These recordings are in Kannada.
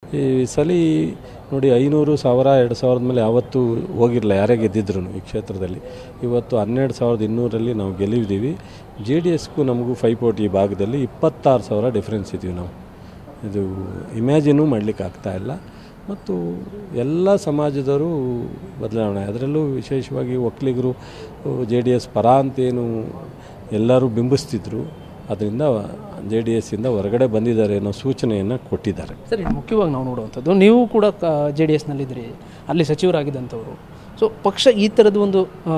ಈ ಸಲ ನೋಡಿ ಐನೂರು ಸಾವಿರ ಎರಡು ಸಾವಿರದ ಮೇಲೆ ಯಾವತ್ತೂ ಹೋಗಿರಲಿಲ್ಲ ಯಾರೇ ಗೆದ್ದಿದ್ರು ಈ ಕ್ಷೇತ್ರದಲ್ಲಿ ಇವತ್ತು ಹನ್ನೆರಡು ಸಾವಿರದ ಇನ್ನೂರಲ್ಲಿ ನಾವು ಗೆಲ್ಲಿದ್ದೀವಿ ಜೆ ಡಿ ಎಸ್ಗೂ ನಮಗೂ ಪೈಪೋಟಿ ಈ ಭಾಗದಲ್ಲಿ ಇಪ್ಪತ್ತಾರು ಸಾವಿರ ಡಿಫ್ರೆನ್ಸ್ ಇದ್ದೀವಿ ನಾವು ಇದು ಇಮ್ಯಾಜಿನೂ ಮಾಡಲಿಕ್ಕೆ ಆಗ್ತಾ ಇಲ್ಲ ಮತ್ತು ಎಲ್ಲ ಸಮಾಜದವರು ಬದಲಾವಣೆ ಅದರಲ್ಲೂ ವಿಶೇಷವಾಗಿ ಒಕ್ಕಲಿಗರು ಜೆ ಡಿ ಎಸ್ ಪರ ಅಂತೇನು ಎಲ್ಲರೂ ಬಿಂಬಿಸ್ತಿದ್ರು ಅದರಿಂದ ಜೆ ಡಿ ಎಸ್ಸಿಂದ ಹೊರಗಡೆ ಬಂದಿದ್ದಾರೆ ಅನ್ನೋ ಸೂಚನೆಯನ್ನು ಕೊಟ್ಟಿದ್ದಾರೆ ಸರಿ ಮುಖ್ಯವಾಗಿ ನಾವು ನೋಡುವಂಥದ್ದು ನೀವು ಕೂಡ ಜೆ ಡಿ ಎಸ್ನಲ್ಲಿದ್ದಿರಿ ಅಲ್ಲಿ ಸಚಿವರಾಗಿದ್ದಂಥವ್ರು ಸೊ ಪಕ್ಷ ಈ ಥರದ ಒಂದು ಆ,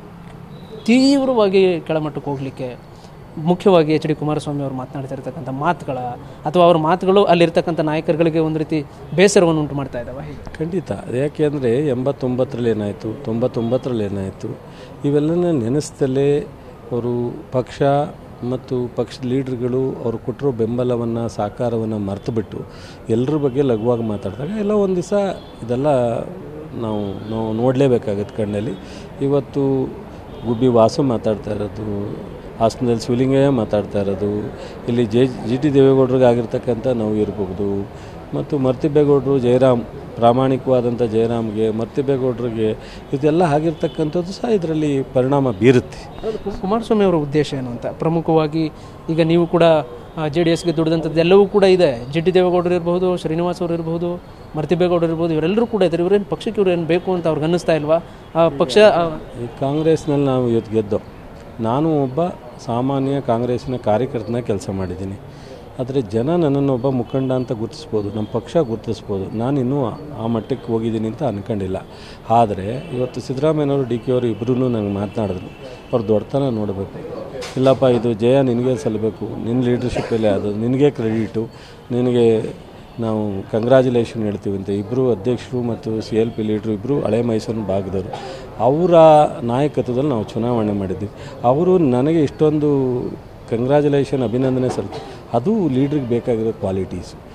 ತೀವ್ರವಾಗಿ ಕೆಳಮಟ್ಟಕ್ಕೆ ಹೋಗಲಿಕ್ಕೆ ಮುಖ್ಯವಾಗಿ ಎಚ್ ಡಿ ಕುಮಾರಸ್ವಾಮಿ ಅವರು ಮಾತನಾಡ್ತಿರ್ತಕ್ಕಂಥ ಮಾತುಗಳ ಅಥವಾ ಅವರ ಮಾತುಗಳು ಅಲ್ಲಿರ್ತಕ್ಕಂಥ ನಾಯಕರುಗಳಿಗೆ ಒಂದು ರೀತಿ ಬೇಸರವನ್ನು ಉಂಟು ಮಾಡ್ತಾ ಇದ್ದಾವೆ ಹೀಗೆ ಖಂಡಿತ ಯಾಕೆಂದರೆ ಎಂಬತ್ತೊಂಬತ್ತರಲ್ಲಿ ಏನಾಯಿತು ತೊಂಬತ್ತೊಂಬತ್ತರಲ್ಲಿ ಏನಾಯಿತು ಇವೆಲ್ಲನ ನೆನೆಸ್ತಲೇ ಅವರು ಪಕ್ಷ ಮತ್ತು ಪಕ್ಷದ ಲೀಡ್ರ್ಗಳು ಅವರು ಕೊಟ್ಟಿರೋ ಬೆಂಬಲವನ್ನು ಸಹಕಾರವನ್ನು ಮರೆತುಬಿಟ್ಟು ಎಲ್ಲರ ಬಗ್ಗೆ ಲಘುವಾಗಿ ಮಾತಾಡಿದಾಗ ಎಲ್ಲ ಒಂದು ದಿವಸ ಇದೆಲ್ಲ ನಾವು ನಾವು ನೋಡಲೇಬೇಕಾಗತ್ತೆ ಕಣ್ಣಲ್ಲಿ ಇವತ್ತು ಗುಬ್ಬಿ ವಾಸು ಮಾತಾಡ್ತಾ ಇರೋದು ಹಾಸನದಲ್ಲಿ ಶಿವಲಿಂಗಯ್ಯ ಮಾತಾಡ್ತಾ ಇರೋದು ಇಲ್ಲಿ ಜೆ ಜಿ ಟಿ ದೇವೇಗೌಡರಿಗೆ ಆಗಿರ್ತಕ್ಕಂಥ ನೋವು ಇರ್ಬೋದು ಮತ್ತು ಮರ್ತಿಬೇಗೌಡರು ಜಯರಾಮ್ ಪ್ರಾಮಾಣಿಕವಾದಂಥ ಜಯರಾಮ್ಗೆ ಮರ್ತಿಬೇಗೌಡರಿಗೆ ಇದೆಲ್ಲ ಆಗಿರ್ತಕ್ಕಂಥದ್ದು ಸಹ ಇದರಲ್ಲಿ ಪರಿಣಾಮ ಬೀರುತ್ತೆ ಕು- ಕುಮಾರಸ್ವಾಮಿ ಅವರ ಉದ್ದೇಶ ಏನು ಅಂತ ಪ್ರಮುಖವಾಗಿ ಈಗ ನೀವು ಕೂಡ ಜೆ ಡಿ ಎಸ್ಗೆ ದುಡಿದಂಥದ್ದು ಎಲ್ಲವೂ ಕೂಡ ಇದೆ ಜಿ ಟಿ ದೇವೇಗೌಡರು ಇರಬಹುದು ಶ್ರೀನಿವಾಸ್ ಅವರು ಇರಬಹುದು ಮರ್ತಿಬೇಗೌಡರು ಇರ್ಬೋದು ಇವರೆಲ್ಲರೂ ಕೂಡ ಇದ್ದಾರೆ ಇವ್ರೇನು ಪಕ್ಷಕ್ಕೆ ಇವ್ರು ಏನು ಬೇಕು ಅಂತ ಅವ್ರಿಗೆ ಅನ್ನಿಸ್ತಾ ಇಲ್ವಾ ಆ ಪಕ್ಷ ಆ, ಈ ಕಾಂಗ್ರೆಸ್ನಲ್ಲಿ ನಾವು ಇವತ್ತು ಗೆದ್ದು ನಾನು ಒಬ್ಬ ಸಾಮಾನ್ಯ ಕಾಂಗ್ರೆಸ್ಸಿನ ಕಾರ್ಯಕರ್ತನ ಕೆಲಸ ಮಾಡಿದ್ದೀನಿ ಆದರೆ ಜನ ನನ್ನನ್ನು ಒಬ್ಬ ಮುಖಂಡ ಅಂತ ಗುರುತಿಸ್ಬೋದು ನಮ್ಮ ಪಕ್ಷ ಗುರುತಿಸ್ಬೋದು ನಾನು ಇನ್ನೂ ಆ ಮಟ್ಟಕ್ಕೆ ಹೋಗಿದ್ದೀನಿ ಅಂತ ಅಂದ್ಕೊಂಡಿಲ್ಲ ಆದರೆ ಇವತ್ತು ಸಿದ್ದರಾಮಯ್ಯನವರು ಡಿ ಕೆ ಅವರು ಇಬ್ಬರೂ ನಂಗೆ ಮಾತನಾಡಿದ್ರು ಅವ್ರ ದೊಡ್ಡತನ ನೋಡಬೇಕು ಇಲ್ಲಪ್ಪ ಇದು ಜಯ ನಿನಗೆ ಸಲ್ಲಬೇಕು ನಿನ್ನ ಲೀಡರ್ಶಿಪ್ಪಲ್ಲೇ ಅದು ನಿನಗೆ ಕ್ರೆಡಿಟು ನಿನಗೆ ನಾವು ಕಂಗ್ರ್ಯಾಚುಲೇಷನ್ ಹೇಳ್ತೀವಿ ಅಂತ ಇಬ್ಬರು ಅಧ್ಯಕ್ಷರು ಮತ್ತು ಸಿ ಎಲ್ ಪಿ ಲೀಡ್ರು ಇಬ್ಬರು ಹಳೆ ಮೈಸೂರಿನ ಭಾಗದವರು ಅವರ ನಾಯಕತ್ವದಲ್ಲಿ ನಾವು ಚುನಾವಣೆ ಮಾಡಿದ್ವಿ ಅವರು ನನಗೆ ಇಷ್ಟೊಂದು ಕಂಗ್ರ್ಯಾಚುಲೇಷನ್ ಅಭಿನಂದನೆ ಸಲ್ತು ಅದು ಲೀಡ್ರಿಗೆ ಬೇಕಾಗಿರೋ ಕ್ವಾಲಿಟೀಸು